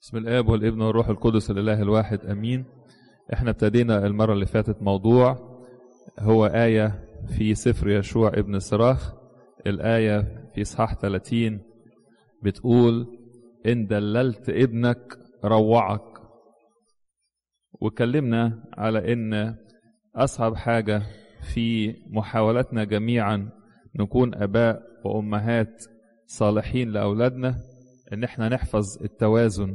بسم الاب والابن والروح القدس الاله الواحد امين احنا ابتدينا المره اللي فاتت موضوع هو ايه في سفر يشوع ابن صراخ الايه في اصحاح 30 بتقول ان دللت ابنك روعك واتكلمنا على ان اصعب حاجه في محاولتنا جميعا نكون اباء وامهات صالحين لاولادنا ان احنا نحفظ التوازن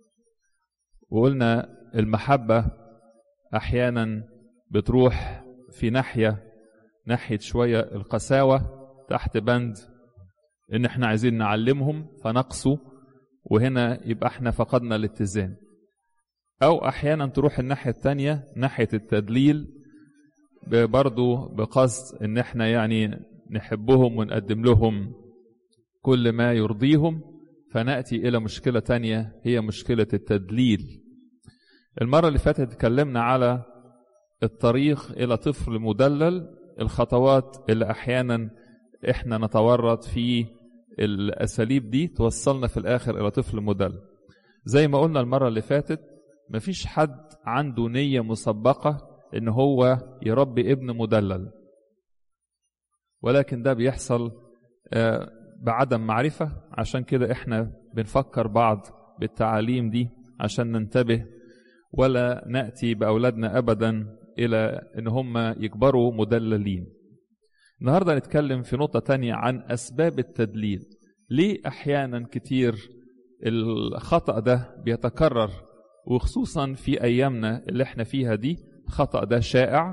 وقلنا المحبه احيانا بتروح في ناحيه ناحيه شويه القساوه تحت بند ان احنا عايزين نعلمهم فنقسو وهنا يبقى احنا فقدنا الاتزان او احيانا تروح الناحيه التانية ناحيه التدليل برضو بقصد ان احنا يعني نحبهم ونقدم لهم كل ما يرضيهم فنأتي إلى مشكلة تانية هي مشكلة التدليل المرة اللي فاتت اتكلمنا على الطريق إلى طفل مدلل الخطوات اللي أحيانا إحنا نتورط في الأساليب دي توصلنا في الآخر إلى طفل مدلل زي ما قلنا المرة اللي فاتت مفيش حد عنده نية مسبقة إن هو يربي ابن مدلل ولكن ده بيحصل بعدم معرفة عشان كده احنا بنفكر بعض بالتعاليم دي عشان ننتبه ولا نأتي بأولادنا أبدا إلى إن هم يكبروا مدللين النهاردة نتكلم في نقطة تانية عن أسباب التدليل ليه أحيانا كتير الخطأ ده بيتكرر وخصوصا في أيامنا اللي احنا فيها دي الخطأ ده شائع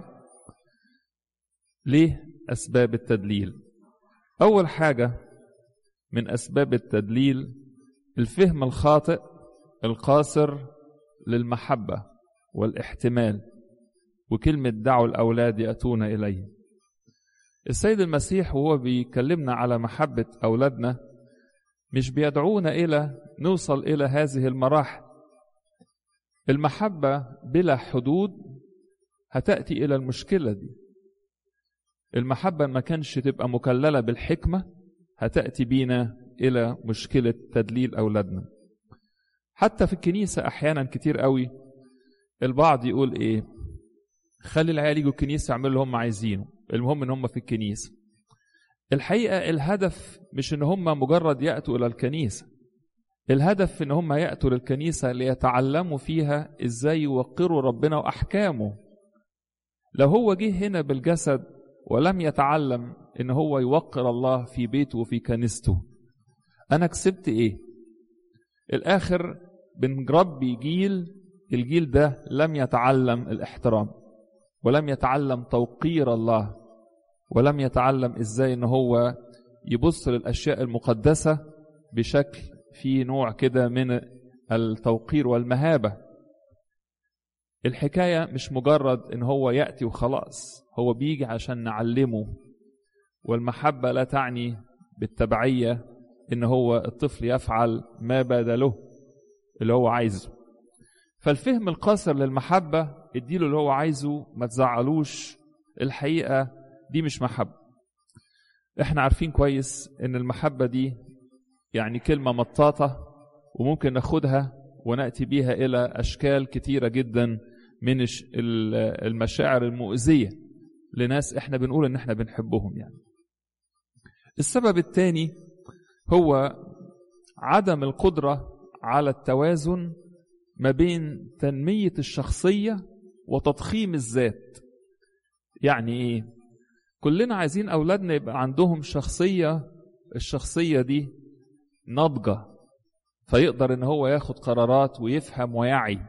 ليه أسباب التدليل أول حاجة من أسباب التدليل الفهم الخاطئ القاصر للمحبة والاحتمال وكلمة دعوا الأولاد يأتون إليه السيد المسيح وهو بيكلمنا على محبة أولادنا مش بيدعونا إلى نوصل إلى هذه المراحل المحبة بلا حدود هتأتي إلى المشكلة دي المحبة ما كانش تبقى مكللة بالحكمة هتأتي بينا إلى مشكلة تدليل أولادنا حتى في الكنيسة أحيانا كتير قوي البعض يقول إيه خلي العيال يجوا الكنيسة يعملوا اللي هم عايزينه المهم إن هم في الكنيسة الحقيقة الهدف مش إن هم مجرد يأتوا إلى الكنيسة الهدف إن هم يأتوا للكنيسة ليتعلموا فيها إزاي يوقروا ربنا وأحكامه لو هو جه هنا بالجسد ولم يتعلم ان هو يوقر الله في بيته وفي كنيسته انا كسبت ايه الاخر بنربي جيل الجيل ده لم يتعلم الاحترام ولم يتعلم توقير الله ولم يتعلم ازاي ان هو يبص للاشياء المقدسه بشكل في نوع كده من التوقير والمهابه الحكايه مش مجرد ان هو ياتي وخلاص هو بيجي عشان نعلمه والمحبة لا تعني بالتبعية إن هو الطفل يفعل ما بدا له اللي هو عايزه فالفهم القاصر للمحبة اديله اللي هو عايزه ما تزعلوش الحقيقة دي مش محبة احنا عارفين كويس ان المحبة دي يعني كلمة مطاطة وممكن ناخدها ونأتي بيها إلى أشكال كتيرة جدا من المشاعر المؤذية لناس احنا بنقول ان احنا بنحبهم يعني السبب الثاني هو عدم القدرة على التوازن ما بين تنمية الشخصية وتضخيم الذات يعني ايه كلنا عايزين اولادنا يبقى عندهم شخصية الشخصية دي ناضجة فيقدر ان هو ياخد قرارات ويفهم ويعي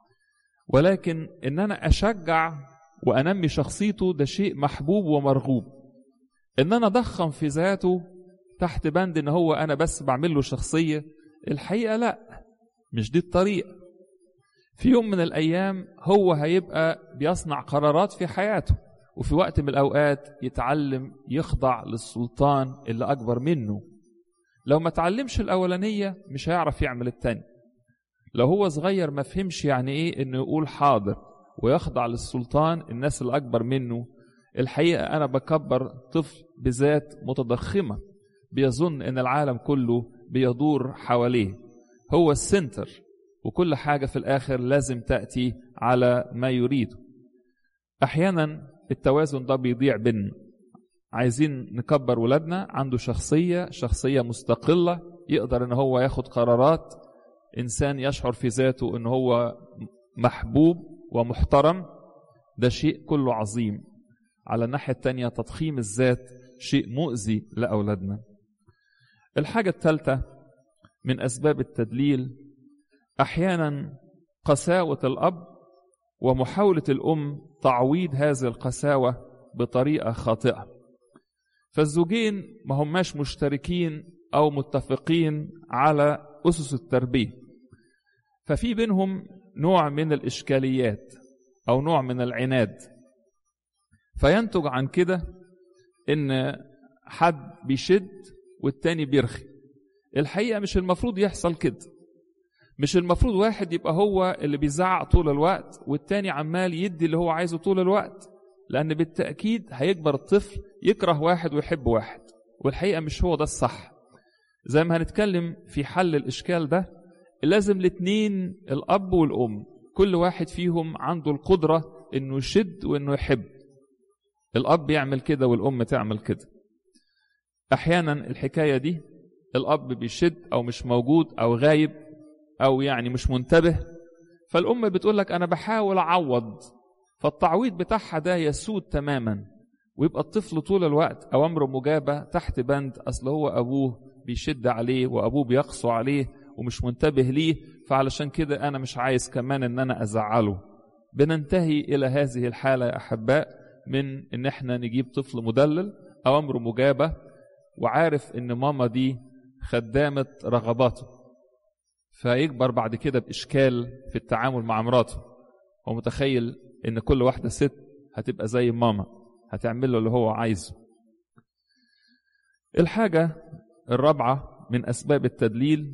ولكن ان انا اشجع وانمي شخصيته ده شيء محبوب ومرغوب ان انا اضخم في ذاته تحت بند ان هو انا بس بعمل له شخصيه الحقيقه لا مش دي الطريقه في يوم من الايام هو هيبقى بيصنع قرارات في حياته وفي وقت من الاوقات يتعلم يخضع للسلطان اللي اكبر منه لو ما تعلمش الاولانيه مش هيعرف يعمل التاني لو هو صغير ما فهمش يعني ايه انه يقول حاضر ويخضع للسلطان الناس الأكبر منه الحقيقة أنا بكبر طفل بذات متضخمة بيظن أن العالم كله بيدور حواليه هو السنتر وكل حاجة في الآخر لازم تأتي على ما يريده أحيانا التوازن ده بيضيع بينا عايزين نكبر ولادنا عنده شخصية شخصية مستقلة يقدر ان هو ياخد قرارات انسان يشعر في ذاته ان هو محبوب ومحترم ده شيء كله عظيم على الناحية التانية تضخيم الذات شيء مؤذي لأولادنا الحاجة الثالثة من أسباب التدليل أحيانا قساوة الأب ومحاولة الأم تعويض هذه القساوة بطريقة خاطئة فالزوجين ما هماش مشتركين أو متفقين على أسس التربية ففي بينهم نوع من الإشكاليات أو نوع من العناد فينتج عن كده إن حد بيشد والتاني بيرخي الحقيقة مش المفروض يحصل كده مش المفروض واحد يبقى هو اللي بيزعق طول الوقت والتاني عمال يدي اللي هو عايزه طول الوقت لأن بالتأكيد هيكبر الطفل يكره واحد ويحب واحد والحقيقة مش هو ده الصح زي ما هنتكلم في حل الإشكال ده لازم الاتنين الأب والأم كل واحد فيهم عنده القدرة إنه يشد وإنه يحب الأب يعمل كده والأم تعمل كده أحيانا الحكاية دي الأب بيشد أو مش موجود أو غايب أو يعني مش منتبه فالأم بتقول لك أنا بحاول أعوض فالتعويض بتاعها ده يسود تماما ويبقى الطفل طول الوقت أوامره مجابة تحت بند أصل هو أبوه بيشد عليه وأبوه بيقسو عليه ومش منتبه ليه فعلشان كده أنا مش عايز كمان إن أنا أزعله بننتهي إلى هذه الحالة يا أحباء من إن إحنا نجيب طفل مدلل أوامره مجابة وعارف إن ماما دي خدامة رغباته فيكبر بعد كده بإشكال في التعامل مع مراته ومتخيل إن كل واحدة ست هتبقى زي ماما هتعمل له اللي هو عايزه الحاجة الرابعة من أسباب التدليل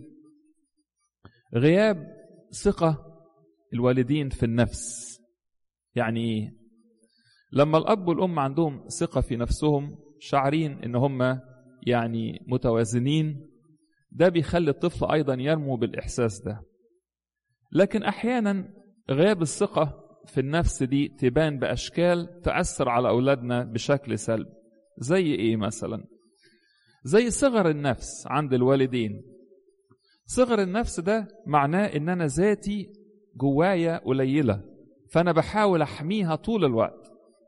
غياب ثقة الوالدين في النفس يعني إيه؟ لما الأب والأم عندهم ثقة في نفسهم شعرين إن هم يعني متوازنين ده بيخلي الطفل أيضا ينمو بالإحساس ده لكن أحيانا غياب الثقة في النفس دي تبان بأشكال تأثر على أولادنا بشكل سلبي زي إيه مثلا زي صغر النفس عند الوالدين صغر النفس ده معناه إن أنا ذاتي جوايا قليلة فأنا بحاول أحميها طول الوقت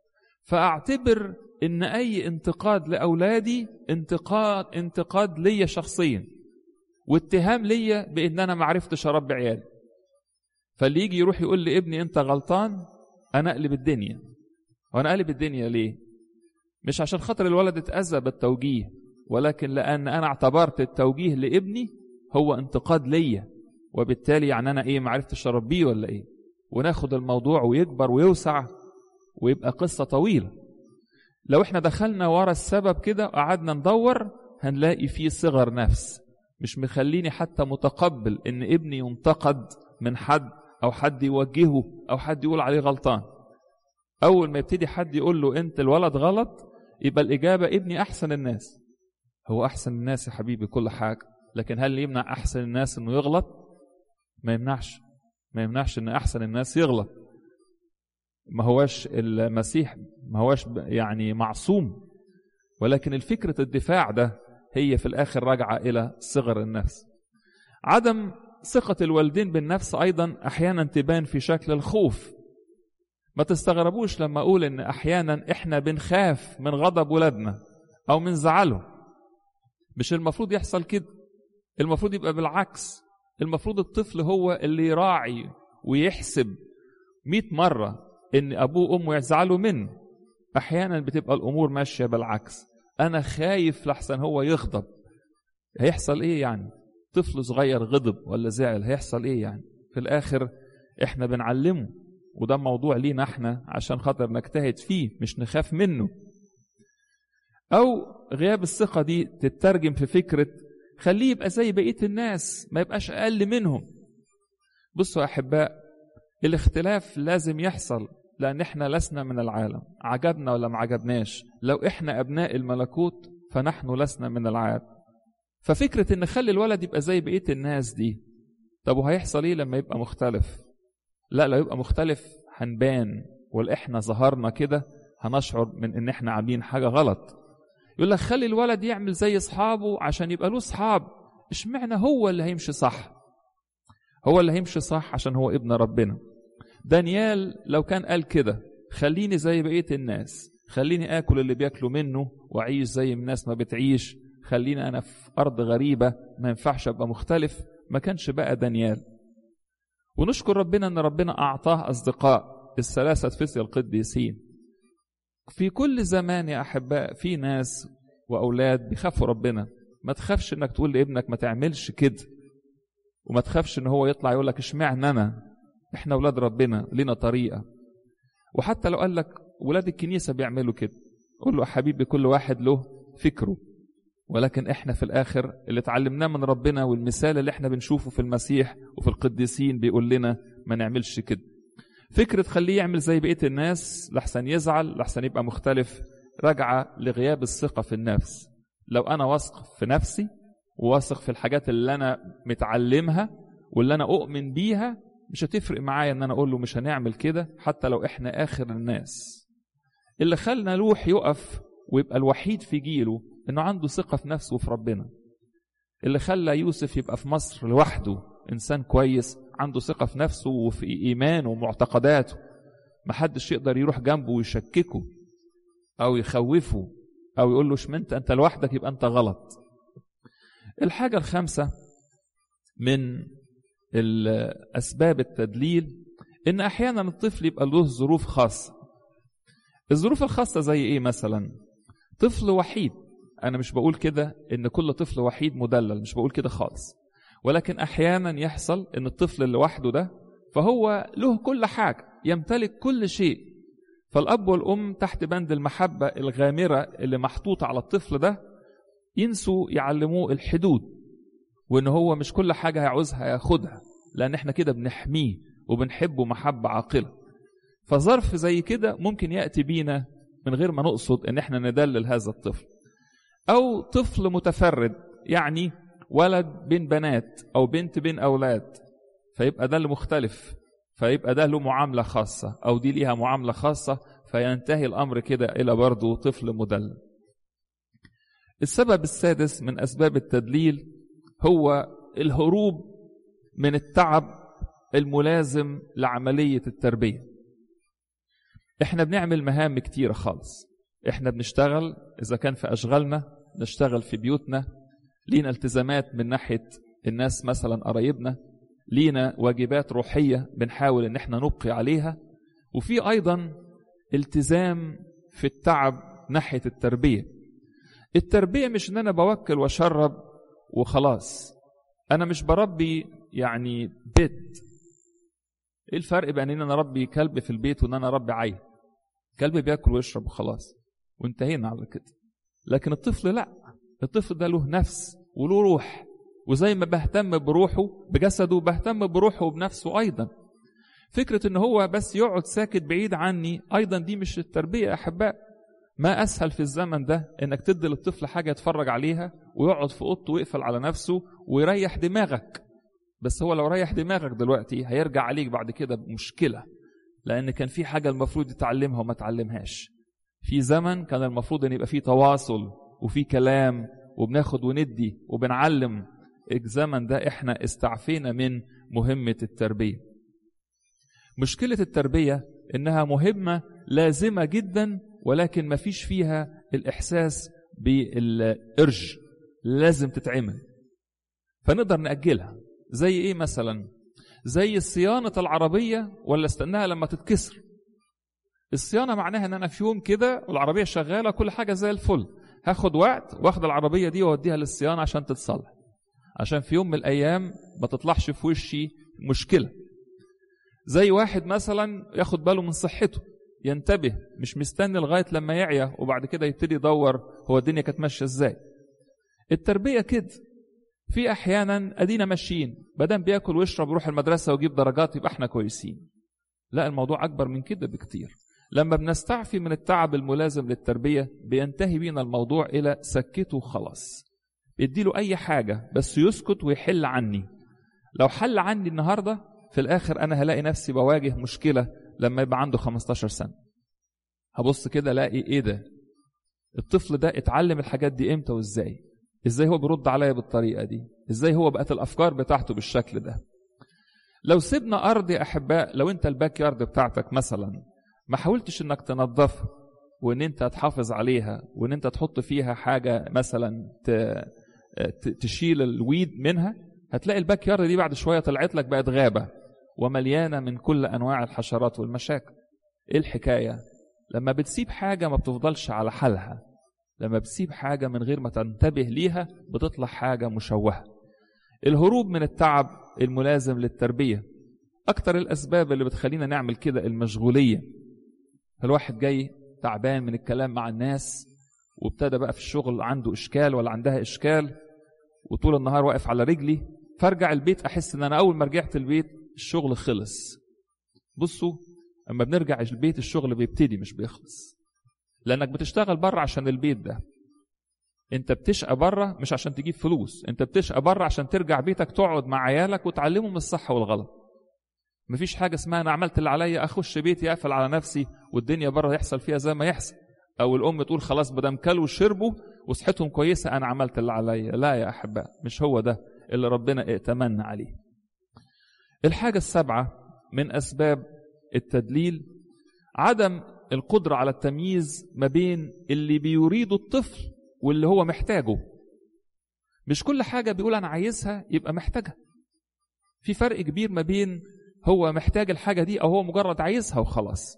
فأعتبر إن أي انتقاد لأولادي انتقاد انتقاد ليا شخصيا واتهام ليا بإن أنا معرفتش أربي عيالي فاللي يجي يروح يقول لابني أنت غلطان أنا أقلب الدنيا وأنا أقلب الدنيا ليه؟ مش عشان خاطر الولد اتأذى بالتوجيه ولكن لأن أنا اعتبرت التوجيه لابني هو انتقاد ليا وبالتالي يعني أنا إيه معرفتش أربيه ولا إيه؟ وناخد الموضوع ويكبر ويوسع ويبقى قصة طويلة لو احنا دخلنا ورا السبب كده وقعدنا ندور هنلاقي فيه صغر نفس مش مخليني حتى متقبل ان ابني ينتقد من حد او حد يوجهه او حد يقول عليه غلطان اول ما يبتدي حد يقول له انت الولد غلط يبقى الاجابه ابني احسن الناس هو احسن الناس يا حبيبي كل حاجه لكن هل يمنع احسن الناس انه يغلط ما يمنعش ما يمنعش ان احسن الناس يغلط ما هواش المسيح ما هواش يعني معصوم ولكن الفكرة الدفاع ده هي في الآخر راجعة إلى صغر النفس عدم ثقة الوالدين بالنفس أيضا أحيانا تبان في شكل الخوف ما تستغربوش لما أقول إن أحيانا إحنا بنخاف من غضب ولادنا أو من زعله مش المفروض يحصل كده المفروض يبقى بالعكس المفروض الطفل هو اللي يراعي ويحسب مئة مرة إن أبوه وأمه يزعلوا منه أحيانا بتبقى الأمور ماشية بالعكس أنا خايف لحسن هو يغضب هيحصل إيه يعني طفل صغير غضب ولا زعل هيحصل إيه يعني في الآخر إحنا بنعلمه وده موضوع لينا إحنا عشان خاطر نجتهد فيه مش نخاف منه أو غياب الثقة دي تترجم في فكرة خليه يبقى زي بقية الناس ما يبقاش أقل منهم بصوا يا أحباء الاختلاف لازم يحصل لأن احنا لسنا من العالم عجبنا ولا ما عجبناش لو احنا أبناء الملكوت فنحن لسنا من العالم ففكرة ان نخلي الولد يبقى زي بقية الناس دي طب وهيحصل ايه لما يبقى مختلف لا لو يبقى مختلف هنبان والاحنا ظهرنا كده هنشعر من ان احنا عاملين حاجه غلط يقول لك خلي الولد يعمل زي اصحابه عشان يبقى له اصحاب اشمعنى هو اللي هيمشي صح هو اللي هيمشي صح عشان هو ابن ربنا دانيال لو كان قال كده خليني زي بقيه الناس خليني اكل اللي بياكلوا منه واعيش زي الناس ما بتعيش خليني انا في ارض غريبه ما ينفعش ابقى مختلف ما كانش بقى دانيال ونشكر ربنا ان ربنا اعطاه اصدقاء الثلاثه فسي القديسين في كل زمان يا احباء في ناس واولاد بيخافوا ربنا ما تخافش انك تقول لابنك ما تعملش كده وما تخافش ان هو يطلع يقول لك اشمعنى انا احنا اولاد ربنا لنا طريقه وحتى لو قال لك ولاد الكنيسه بيعملوا كده قول له يا حبيبي كل واحد له فكره ولكن احنا في الاخر اللي اتعلمناه من ربنا والمثال اللي احنا بنشوفه في المسيح وفي القديسين بيقول لنا ما نعملش كده فكرة خليه يعمل زي بقية الناس لحسن يزعل لحسن يبقى مختلف راجعة لغياب الثقة في النفس لو أنا واثق في نفسي وواثق في الحاجات اللي أنا متعلمها واللي أنا أؤمن بيها مش هتفرق معايا إن أنا أقول له مش هنعمل كده حتى لو إحنا آخر الناس اللي خلنا لوح يقف ويبقى الوحيد في جيله إنه عنده ثقة في نفسه وفي ربنا اللي خلى يوسف يبقى في مصر لوحده إنسان كويس عنده ثقة في نفسه وفي إيمانه ومعتقداته محدش يقدر يروح جنبه ويشككه أو يخوفه أو يقول له اشمنت أنت لوحدك يبقى أنت غلط الحاجة الخامسة من أسباب التدليل إن أحيانا الطفل يبقى له ظروف خاصة الظروف الخاصة زي إيه مثلا طفل وحيد أنا مش بقول كده إن كل طفل وحيد مدلل مش بقول كده خالص ولكن احيانا يحصل ان الطفل اللي لوحده ده فهو له كل حاجه يمتلك كل شيء فالاب والام تحت بند المحبه الغامره اللي محطوطه على الطفل ده ينسوا يعلموه الحدود وان هو مش كل حاجه هيعوزها ياخدها لان احنا كده بنحميه وبنحبه محبه عاقله فظرف زي كده ممكن ياتي بينا من غير ما نقصد ان احنا ندلل هذا الطفل او طفل متفرد يعني ولد بين بنات او بنت بين اولاد فيبقى ده اللي مختلف فيبقى ده له معامله خاصه او دي ليها معامله خاصه فينتهي الامر كده الى برضه طفل مدلل السبب السادس من اسباب التدليل هو الهروب من التعب الملازم لعمليه التربيه احنا بنعمل مهام كتيره خالص احنا بنشتغل اذا كان في اشغالنا نشتغل في بيوتنا لينا التزامات من ناحية الناس مثلا قرايبنا لينا واجبات روحية بنحاول ان احنا نبقي عليها وفي ايضا التزام في التعب ناحية التربية التربية مش ان انا بوكل واشرب وخلاص انا مش بربي يعني بيت ايه الفرق بين ان انا اربي كلب في البيت وان انا اربي عيل كلب بياكل ويشرب وخلاص وانتهينا على كده لكن الطفل لا الطفل ده له نفس وله روح وزي ما بهتم بروحه بجسده بهتم بروحه وبنفسه ايضا فكرة ان هو بس يقعد ساكت بعيد عني ايضا دي مش التربية يا احباء ما اسهل في الزمن ده انك تدي للطفل حاجة يتفرج عليها ويقعد في اوضته ويقفل على نفسه ويريح دماغك بس هو لو ريح دماغك دلوقتي هيرجع عليك بعد كده بمشكلة لان كان في حاجة المفروض يتعلمها وما تعلمهاش في زمن كان المفروض ان يبقى في تواصل وفي كلام وبناخد وندي وبنعلم الزمن ده احنا استعفينا من مهمة التربية مشكلة التربية انها مهمة لازمة جدا ولكن ما فيش فيها الاحساس بالارج لازم تتعمل فنقدر نأجلها زي ايه مثلا زي صيانة العربية ولا استناها لما تتكسر الصيانة معناها ان انا في يوم كده والعربية شغالة كل حاجة زي الفل هاخد وقت واخد العربية دي واوديها للصيانة عشان تتصلح عشان في يوم من الأيام ما تطلعش في وشي مشكلة زي واحد مثلا ياخد باله من صحته ينتبه مش مستني لغاية لما يعيا وبعد كده يبتدي يدور هو الدنيا كانت ماشية ازاي التربية كده في أحيانا أدينا ماشيين بدل بياكل ويشرب ويروح المدرسة ويجيب درجات يبقى احنا كويسين لا الموضوع أكبر من كده بكتير لما بنستعفي من التعب الملازم للتربية بينتهي بينا الموضوع إلى سكته خلاص بيديله أي حاجة بس يسكت ويحل عني لو حل عندي النهارده في الاخر انا هلاقي نفسي بواجه مشكله لما يبقى عنده 15 سنه هبص كده الاقي ايه ده الطفل ده اتعلم الحاجات دي امتى وازاي ازاي هو بيرد عليا بالطريقه دي ازاي هو بقت الافكار بتاعته بالشكل ده لو سيبنا ارض يا احباء لو انت الباك يارد بتاعتك مثلا ما حاولتش انك تنظفها وان انت تحافظ عليها وان انت تحط فيها حاجه مثلا تشيل الويد منها هتلاقي الباك يارد دي بعد شويه طلعت لك بقت غابه ومليانه من كل انواع الحشرات والمشاكل ايه الحكايه لما بتسيب حاجه ما بتفضلش على حالها لما بتسيب حاجه من غير ما تنتبه ليها بتطلع حاجه مشوهه الهروب من التعب الملازم للتربيه اكتر الاسباب اللي بتخلينا نعمل كده المشغوليه الواحد جاي تعبان من الكلام مع الناس وابتدى بقى في الشغل عنده اشكال ولا عندها اشكال وطول النهار واقف على رجلي فارجع البيت احس ان انا اول ما رجعت البيت الشغل خلص بصوا اما بنرجع البيت الشغل بيبتدي مش بيخلص لانك بتشتغل بره عشان البيت ده انت بتشقى بره مش عشان تجيب فلوس انت بتشقى بره عشان ترجع بيتك تقعد مع عيالك وتعلمهم الصح والغلط مفيش حاجه اسمها انا عملت اللي عليا اخش بيتي اقفل على نفسي والدنيا بره يحصل فيها زي ما يحصل او الام تقول خلاص بدم كلوا وشربوا وصحتهم كويسه انا عملت اللي عليا لا يا احباء مش هو ده اللي ربنا ائتمنا عليه الحاجه السابعه من اسباب التدليل عدم القدره على التمييز ما بين اللي بيريده الطفل واللي هو محتاجه مش كل حاجه بيقول انا عايزها يبقى محتاجها في فرق كبير ما بين هو محتاج الحاجه دي او هو مجرد عايزها وخلاص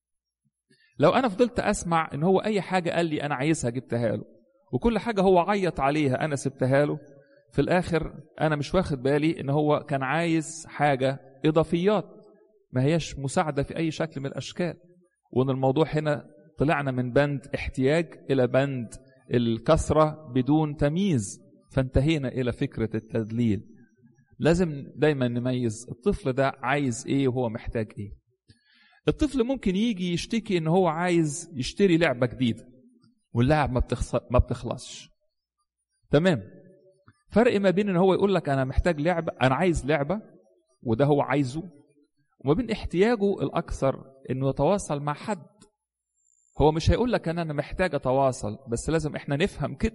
لو انا فضلت اسمع ان هو اي حاجه قال لي انا عايزها جبتها له وكل حاجه هو عيط عليها انا سبتها له في الاخر انا مش واخد بالي ان هو كان عايز حاجه اضافيات ما هياش مساعده في اي شكل من الاشكال وان الموضوع هنا طلعنا من بند احتياج الى بند الكثره بدون تمييز فانتهينا الى فكره التدليل لازم دايما نميز الطفل ده عايز ايه وهو محتاج ايه الطفل ممكن يجي يشتكي ان هو عايز يشتري لعبه جديده واللعب ما بتخص... ما بتخلصش تمام فرق ما بين ان هو يقول لك انا محتاج لعبه انا عايز لعبه وده هو عايزه وما بين احتياجه الاكثر انه يتواصل مع حد هو مش هيقول لك انا انا محتاج اتواصل بس لازم احنا نفهم كده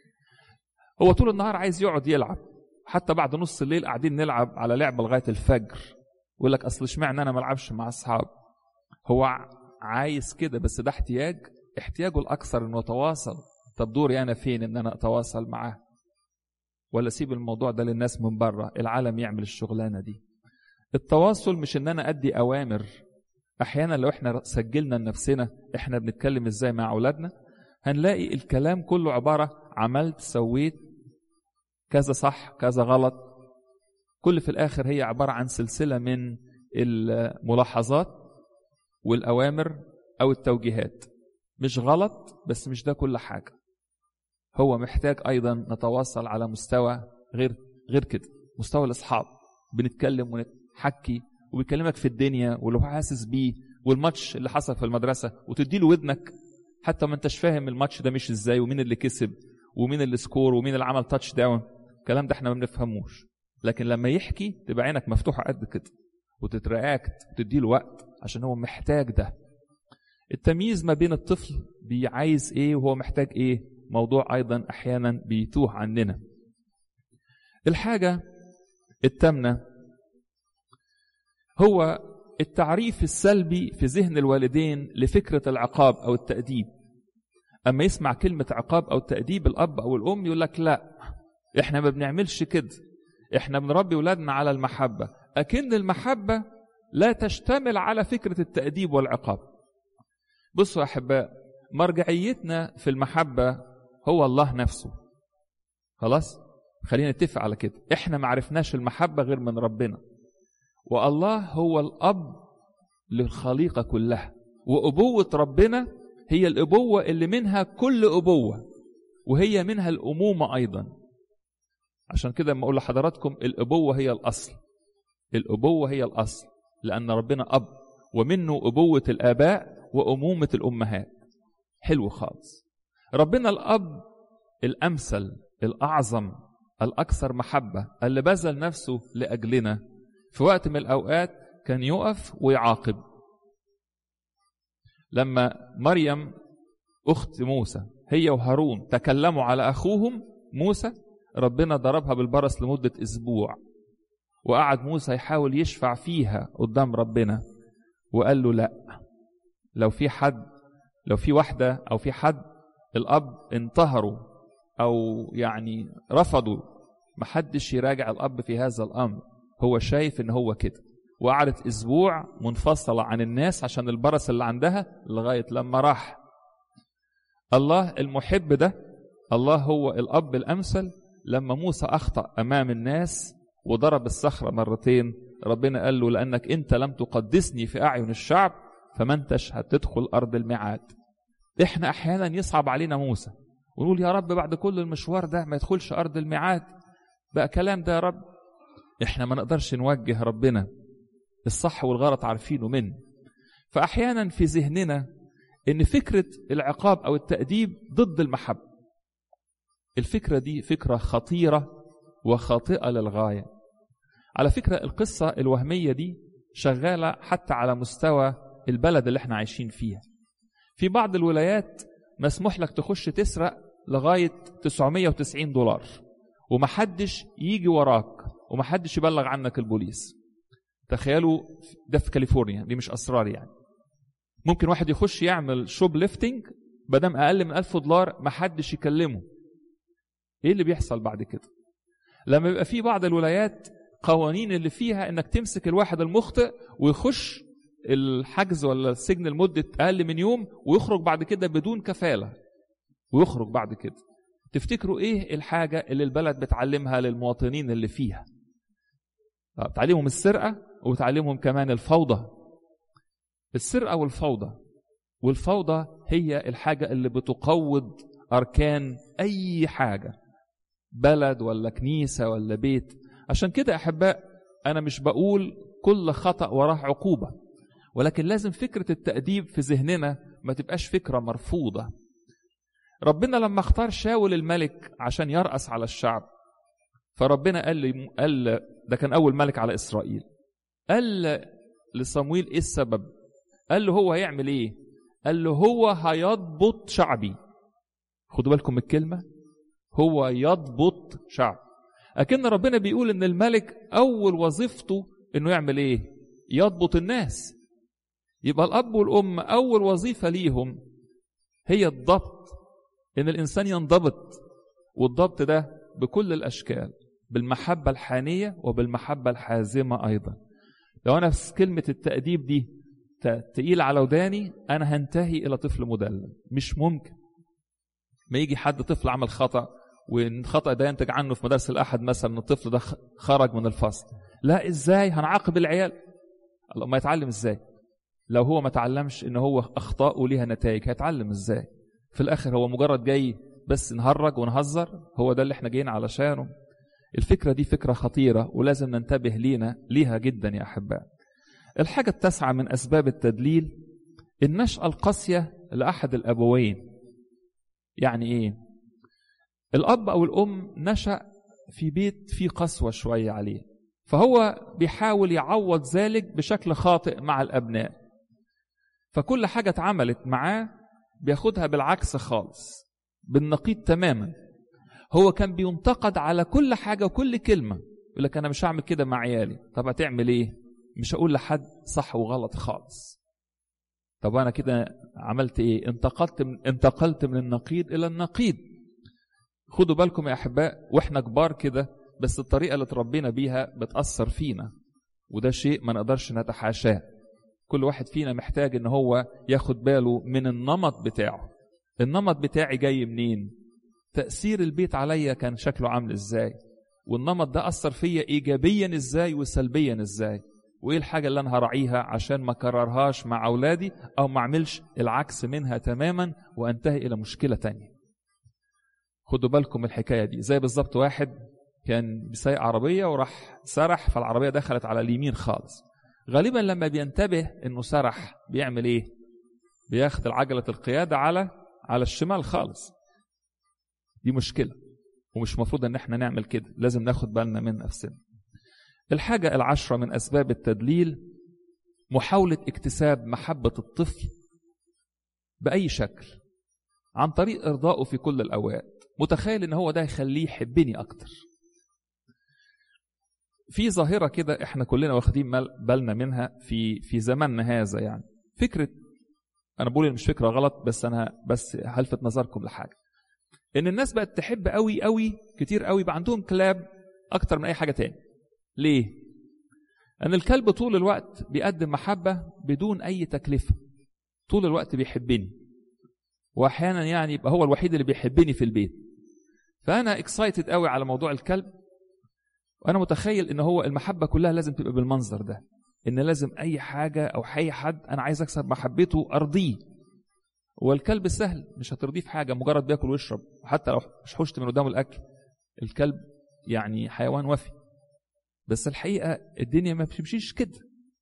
هو طول النهار عايز يقعد يلعب حتى بعد نص الليل قاعدين نلعب على لعبه لغايه الفجر يقول لك اصل اشمعنى انا ما العبش مع اصحابي هو عايز كده بس ده احتياج احتياجه الاكثر انه يتواصل طب دوري انا فين ان انا اتواصل معاه ولا اسيب الموضوع ده للناس من بره العالم يعمل الشغلانه دي التواصل مش ان انا ادي اوامر احيانا لو احنا سجلنا لنفسنا احنا بنتكلم ازاي مع اولادنا هنلاقي الكلام كله عباره عملت سويت كذا صح كذا غلط كل في الاخر هي عباره عن سلسله من الملاحظات والاوامر او التوجيهات مش غلط بس مش ده كل حاجه هو محتاج ايضا نتواصل على مستوى غير غير كده مستوى الاصحاب بنتكلم ونحكي وبيكلمك في الدنيا واللي هو حاسس بيه والماتش اللي حصل في المدرسه وتدي له ودنك حتى ما انتش فاهم الماتش ده مش ازاي ومين اللي كسب ومين اللي سكور ومين اللي عمل تاتش داون الكلام ده احنا ما بنفهموش لكن لما يحكي تبقى عينك مفتوحه قد كده وتتراكت وتدي له وقت عشان هو محتاج ده التمييز ما بين الطفل بيعايز ايه وهو محتاج ايه موضوع ايضا احيانا بيتوه عننا الحاجه الثامنه هو التعريف السلبي في ذهن الوالدين لفكره العقاب او التاديب اما يسمع كلمه عقاب او تاديب الاب او الام يقول لك لا احنا ما بنعملش كده احنا بنربي ولادنا على المحبه اكن المحبه لا تشتمل على فكره التاديب والعقاب بصوا يا احباء مرجعيتنا في المحبه هو الله نفسه خلاص خلينا نتفق على كده احنا ما عرفناش المحبه غير من ربنا والله هو الاب للخليقه كلها وابوه ربنا هي الابوه اللي منها كل ابوه وهي منها الامومه ايضا عشان كده لما اقول لحضراتكم الابوه هي الاصل الابوه هي الاصل لان ربنا اب ومنه ابوه الاباء وامومه الامهات حلو خالص ربنا الاب الامثل الاعظم الأكثر محبة اللي بذل نفسه لأجلنا في وقت من الأوقات كان يقف ويعاقب لما مريم أخت موسى هي وهارون تكلموا على أخوهم موسى ربنا ضربها بالبرص لمدة أسبوع وقعد موسى يحاول يشفع فيها قدام ربنا وقال له لا لو في حد لو في واحدة أو في حد الأب انتهروا أو يعني رفضوا محدش يراجع الأب في هذا الأمر هو شايف إن هو كده وقعدت أسبوع منفصلة عن الناس عشان البرص اللي عندها لغاية لما راح الله المحب ده الله هو الأب الأمثل لما موسى أخطأ أمام الناس وضرب الصخرة مرتين ربنا قال له لأنك أنت لم تقدسني في أعين الشعب فما انتش هتدخل أرض الميعاد احنا أحيانا يصعب علينا موسى ونقول يا رب بعد كل المشوار ده ما يدخلش أرض الميعاد بقى كلام ده يا رب احنا ما نقدرش نوجه ربنا الصح والغلط عارفينه منه فأحيانا في ذهننا ان فكرة العقاب او التأديب ضد المحبة الفكرة دي فكرة خطيرة وخاطئة للغاية على فكرة القصة الوهمية دي شغالة حتى على مستوى البلد اللي احنا عايشين فيها في بعض الولايات مسموح لك تخش تسرق لغاية 990 دولار ومحدش يجي وراك ومحدش يبلغ عنك البوليس تخيلوا ده في كاليفورنيا دي مش أسرار يعني ممكن واحد يخش يعمل شوب ليفتنج بدم اقل من 1000 دولار ما حدش يكلمه ايه اللي بيحصل بعد كده لما يبقى في بعض الولايات قوانين اللي فيها انك تمسك الواحد المخطئ ويخش الحجز ولا السجن لمدة أقل من يوم ويخرج بعد كده بدون كفالة ويخرج بعد كده تفتكروا إيه الحاجة اللي البلد بتعلمها للمواطنين اللي فيها بتعلمهم السرقة وبتعلمهم كمان الفوضى السرقة والفوضى والفوضى هي الحاجة اللي بتقوض أركان أي حاجة بلد ولا كنيسة ولا بيت عشان كده أحباء أنا مش بقول كل خطأ وراه عقوبة ولكن لازم فكرة التأديب في ذهننا ما تبقاش فكرة مرفوضة ربنا لما اختار شاول الملك عشان يرأس على الشعب فربنا قال لي قال ده كان أول ملك على إسرائيل قال لصمويل إيه السبب قال له هو هيعمل ايه قال له هو هيضبط شعبي خدوا بالكم من الكلمة هو يضبط شعب أكن ربنا بيقول إن الملك أول وظيفته إنه يعمل إيه يضبط الناس يبقى الأب والأم أول وظيفة ليهم هي الضبط إن الإنسان ينضبط والضبط ده بكل الأشكال بالمحبة الحانية وبالمحبة الحازمة أيضا لو أنا في كلمة التأديب دي تقيل على وداني انا هنتهي الى طفل مدلل مش ممكن ما يجي حد طفل عمل خطا والخطا ده ينتج عنه في مدارس الاحد مثلا ان الطفل ده خرج من الفصل لا ازاي هنعاقب العيال الله ما يتعلم ازاي لو هو ما تعلمش ان هو اخطاءه ليها نتائج هيتعلم ازاي في الاخر هو مجرد جاي بس نهرج ونهزر هو ده اللي احنا جايين علشانه الفكره دي فكره خطيره ولازم ننتبه لينا ليها جدا يا احباء الحاجة التاسعة من أسباب التدليل النشأة القاسية لأحد الأبوين يعني إيه؟ الأب أو الأم نشأ في بيت فيه قسوة شوية عليه فهو بيحاول يعوض ذلك بشكل خاطئ مع الأبناء فكل حاجة اتعملت معاه بياخدها بالعكس خالص بالنقيض تماما هو كان بينتقد على كل حاجة وكل كلمة يقول لك أنا مش هعمل كده مع عيالي طب هتعمل إيه؟ مش هقول لحد صح وغلط خالص طب انا كده عملت ايه انتقلت من انتقلت من النقيض الى النقيض خدوا بالكم يا احباء واحنا كبار كده بس الطريقه اللي اتربينا بيها بتاثر فينا وده شيء ما نقدرش نتحاشاه كل واحد فينا محتاج ان هو ياخد باله من النمط بتاعه النمط بتاعي جاي منين تاثير البيت عليا كان شكله عامل ازاي والنمط ده اثر فيا ايجابيا ازاي وسلبيا ازاي وايه الحاجه اللي انا هراعيها عشان ما اكررهاش مع اولادي او ما اعملش العكس منها تماما وانتهي الى مشكله تانية خدوا بالكم من الحكايه دي زي بالظبط واحد كان بيسايق عربيه وراح سرح فالعربيه دخلت على اليمين خالص غالبا لما بينتبه انه سرح بيعمل ايه بياخد عجله القياده على على الشمال خالص دي مشكله ومش المفروض ان احنا نعمل كده لازم ناخد بالنا من نفسنا الحاجة العشرة من أسباب التدليل محاولة اكتساب محبة الطفل بأي شكل عن طريق إرضائه في كل الأوقات متخيل إن هو ده يخليه يحبني أكتر في ظاهرة كده إحنا كلنا واخدين بالنا منها في في زماننا هذا يعني فكرة أنا بقول مش فكرة غلط بس أنا بس هلفت نظركم لحاجة إن الناس بقت تحب قوي قوي كتير قوي يبقى عندهم كلاب أكتر من أي حاجة تاني ليه؟ أن الكلب طول الوقت بيقدم محبة بدون أي تكلفة طول الوقت بيحبني وأحيانا يعني يبقى هو الوحيد اللي بيحبني في البيت فأنا اكسايتد قوي على موضوع الكلب وأنا متخيل إن هو المحبة كلها لازم تبقى بالمنظر ده إن لازم أي حاجة أو أي حد أنا عايز أكسب محبته أرضيه والكلب سهل مش هترضيه في حاجة مجرد بياكل ويشرب وحتى لو مش حشت من قدامه الأكل الكلب يعني حيوان وفي بس الحقيقة الدنيا ما بتمشيش كده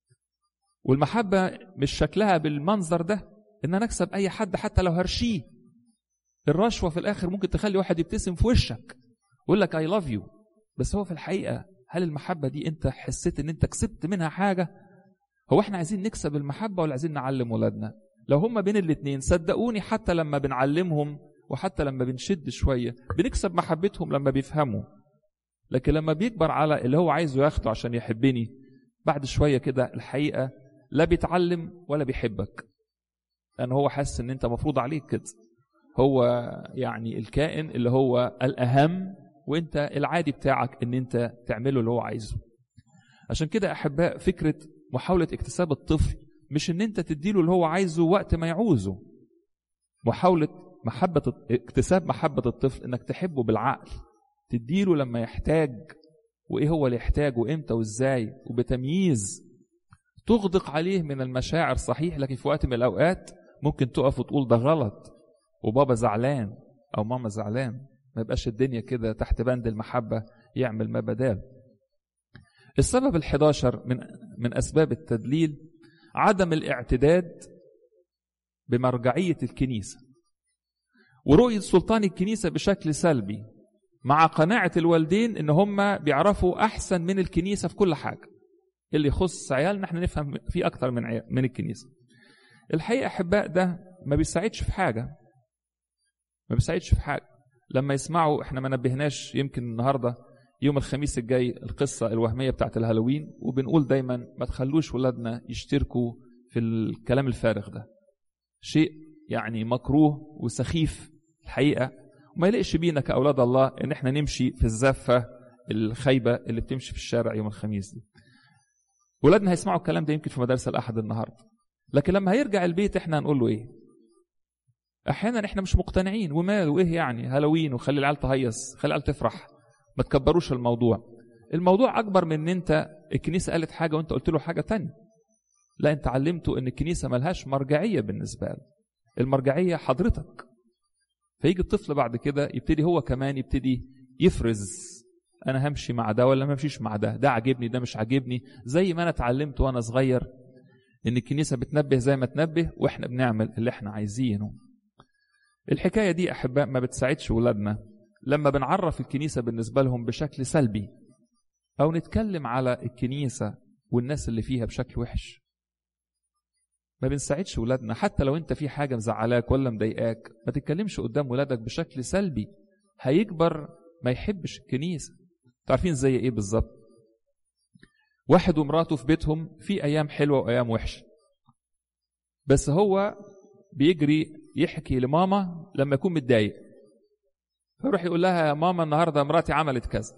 والمحبة مش شكلها بالمنظر ده إن أنا أكسب أي حد حتى لو هرشيه الرشوة في الآخر ممكن تخلي واحد يبتسم في وشك ويقول لك I love you بس هو في الحقيقة هل المحبة دي أنت حسيت إن أنت كسبت منها حاجة هو إحنا عايزين نكسب المحبة ولا عايزين نعلم ولادنا لو هما بين الاتنين صدقوني حتى لما بنعلمهم وحتى لما بنشد شوية بنكسب محبتهم لما بيفهموا لكن لما بيكبر على اللي هو عايزه ياخده عشان يحبني بعد شوية كده الحقيقة لا بيتعلم ولا بيحبك لأن هو حاسس إن أنت مفروض عليك كده هو يعني الكائن اللي هو الأهم وأنت العادي بتاعك إن أنت تعمله اللي هو عايزه عشان كده أحباء فكرة محاولة اكتساب الطفل مش إن أنت تديله اللي هو عايزه وقت ما يعوزه محاولة محبة اكتساب محبة الطفل إنك تحبه بالعقل تديله لما يحتاج وايه هو اللي يحتاجه وامتى وازاي وبتمييز تغدق عليه من المشاعر صحيح لكن في وقت من الاوقات ممكن تقف وتقول ده غلط وبابا زعلان او ماما زعلان ما يبقاش الدنيا كده تحت بند المحبة يعمل ما بدال السبب الحداشر من من أسباب التدليل عدم الاعتداد بمرجعية الكنيسة ورؤية سلطان الكنيسة بشكل سلبي مع قناعة الوالدين ان هم بيعرفوا احسن من الكنيسة في كل حاجة اللي يخص عيالنا احنا نفهم فيه اكتر من عيال من الكنيسة الحقيقة احباء ده ما بيساعدش في حاجة ما بيساعدش في حاجة لما يسمعوا احنا ما نبهناش يمكن النهاردة يوم الخميس الجاي القصة الوهمية بتاعت الهالوين وبنقول دايما ما تخلوش ولادنا يشتركوا في الكلام الفارغ ده شيء يعني مكروه وسخيف الحقيقة وما يليقش بينا كأولاد الله إن إحنا نمشي في الزفة الخايبة اللي بتمشي في الشارع يوم الخميس دي. ولادنا هيسمعوا الكلام ده يمكن في مدارس الأحد النهاردة. لكن لما هيرجع البيت إحنا هنقول له إيه؟ أحيانا إحنا مش مقتنعين ومال وإيه يعني هالوين وخلي العيال تهيص، خلي العيال تفرح. ما تكبروش الموضوع. الموضوع أكبر من إن أنت الكنيسة قالت حاجة وأنت قلت له حاجة تانية. لا أنت علمته إن الكنيسة ملهاش مرجعية بالنسبة له. المرجعية حضرتك. فيجي الطفل بعد كده يبتدي هو كمان يبتدي يفرز انا همشي مع ده ولا ما امشيش مع ده ده عاجبني ده مش عاجبني زي ما انا اتعلمت وانا صغير ان الكنيسه بتنبه زي ما تنبه واحنا بنعمل اللي احنا عايزينه الحكايه دي احباء ما بتساعدش ولادنا لما بنعرف الكنيسه بالنسبه لهم بشكل سلبي او نتكلم على الكنيسه والناس اللي فيها بشكل وحش ما بنساعدش ولادنا حتى لو انت في حاجه مزعلاك ولا مضايقاك ما تتكلمش قدام ولادك بشكل سلبي هيكبر ما يحبش الكنيسه تعرفين زي ايه بالظبط واحد ومراته في بيتهم في ايام حلوه وايام وحشه بس هو بيجري يحكي لماما لما يكون متضايق فيروح يقول لها يا ماما النهارده مراتي عملت كذا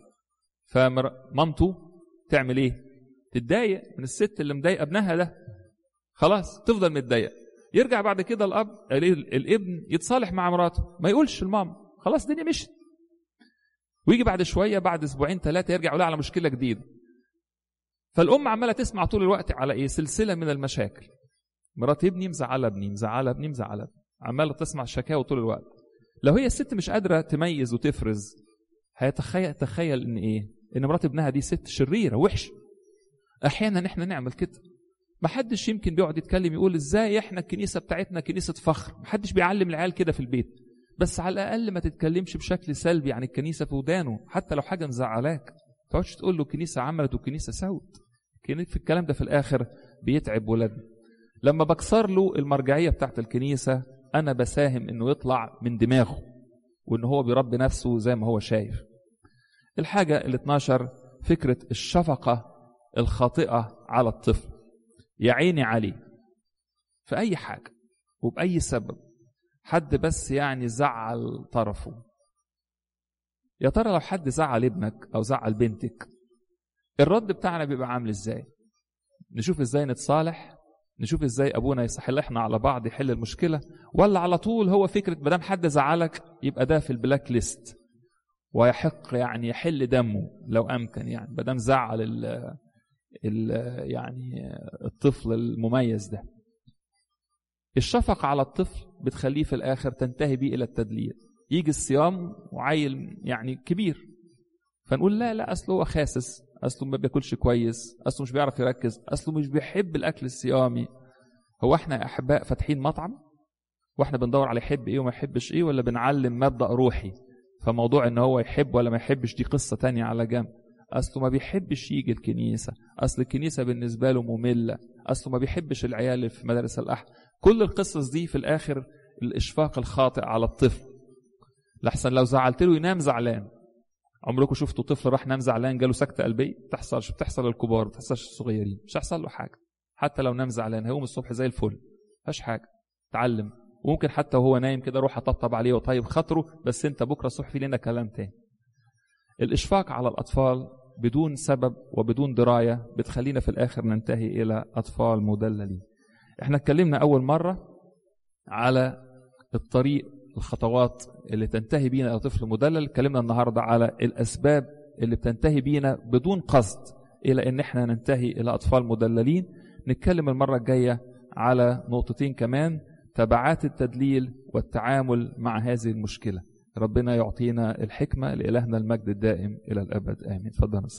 فمامته تعمل ايه تتضايق من الست اللي مضايقه ابنها ده خلاص تفضل متضايق يرجع بعد كده الاب الابن يتصالح مع مراته ما يقولش الماما خلاص الدنيا مشت ويجي بعد شويه بعد اسبوعين ثلاثه يرجع يقول على مشكله جديده فالام عماله تسمع طول الوقت على ايه سلسله من المشاكل مرات ابني مزعله ابني مزعله ابني مزعله ابني عماله تسمع شكاوى طول الوقت لو هي الست مش قادره تميز وتفرز هيتخيل تخيل ان ايه ان مرات ابنها دي ست شريره وحشه احيانا احنا نعمل كده ما حدش يمكن بيقعد يتكلم يقول ازاي احنا الكنيسه بتاعتنا كنيسه فخر ما حدش بيعلم العيال كده في البيت بس على الاقل ما تتكلمش بشكل سلبي عن الكنيسه في ودانه حتى لو حاجه مزعلاك ما تقعدش تقول له الكنيسه عملت والكنيسه سوت في الكلام ده في الاخر بيتعب ولادنا لما بكسر له المرجعيه بتاعت الكنيسه انا بساهم انه يطلع من دماغه وان هو بيربي نفسه زي ما هو شايف الحاجه ال 12 فكره الشفقه الخاطئه على الطفل يا عيني عليه في اي حاجه وباي سبب حد بس يعني زعل طرفه يا ترى لو حد زعل ابنك او زعل بنتك الرد بتاعنا بيبقى عامل ازاي نشوف ازاي نتصالح نشوف ازاي ابونا يصحلحنا على بعض يحل المشكله ولا على طول هو فكره ما دام حد زعلك يبقى ده في البلاك ليست ويحق يعني يحل دمه لو امكن يعني ما دام زعل ال ال يعني الطفل المميز ده الشفقة على الطفل بتخليه في الآخر تنتهي بيه إلى التدليل يجي الصيام وعيل يعني كبير فنقول لا لا أصله هو خاسس أصله ما بياكلش كويس أصله مش بيعرف يركز أصله مش بيحب الأكل الصيامي هو احنا يا أحباء فاتحين مطعم واحنا بندور على يحب ايه وما يحبش ايه ولا بنعلم مبدأ روحي فموضوع ان هو يحب ولا ما يحبش دي قصة تانية على جنب اصله ما بيحبش يجي الكنيسة اصل الكنيسة بالنسبة له مملة اصله ما بيحبش العيال اللي في مدارس الاحد كل القصص دي في الاخر الاشفاق الخاطئ على الطفل لحسن لو زعلت له ينام زعلان عمركم شفتوا طفل راح نام زعلان جاله سكتة قلبية بتحصلش بتحصل للكبار ما بتحصلش للصغيرين مش هيحصل له حاجة حتى لو نام زعلان هيقوم الصبح زي الفل مفيش حاجة اتعلم وممكن حتى وهو نايم كده روح اطبطب عليه وطيب خاطره بس انت بكره الصبح في لنا كلام تاني الاشفاق على الاطفال بدون سبب وبدون درايه بتخلينا في الاخر ننتهي الى اطفال مدللين احنا اتكلمنا اول مره على الطريق الخطوات اللي تنتهي بينا الى طفل مدلل اتكلمنا النهارده على الاسباب اللي بتنتهي بينا بدون قصد الى ان احنا ننتهي الى اطفال مدللين نتكلم المره الجايه على نقطتين كمان تبعات التدليل والتعامل مع هذه المشكله ربنا يعطينا الحكمه لالهنا المجد الدائم الى الابد امين تفضل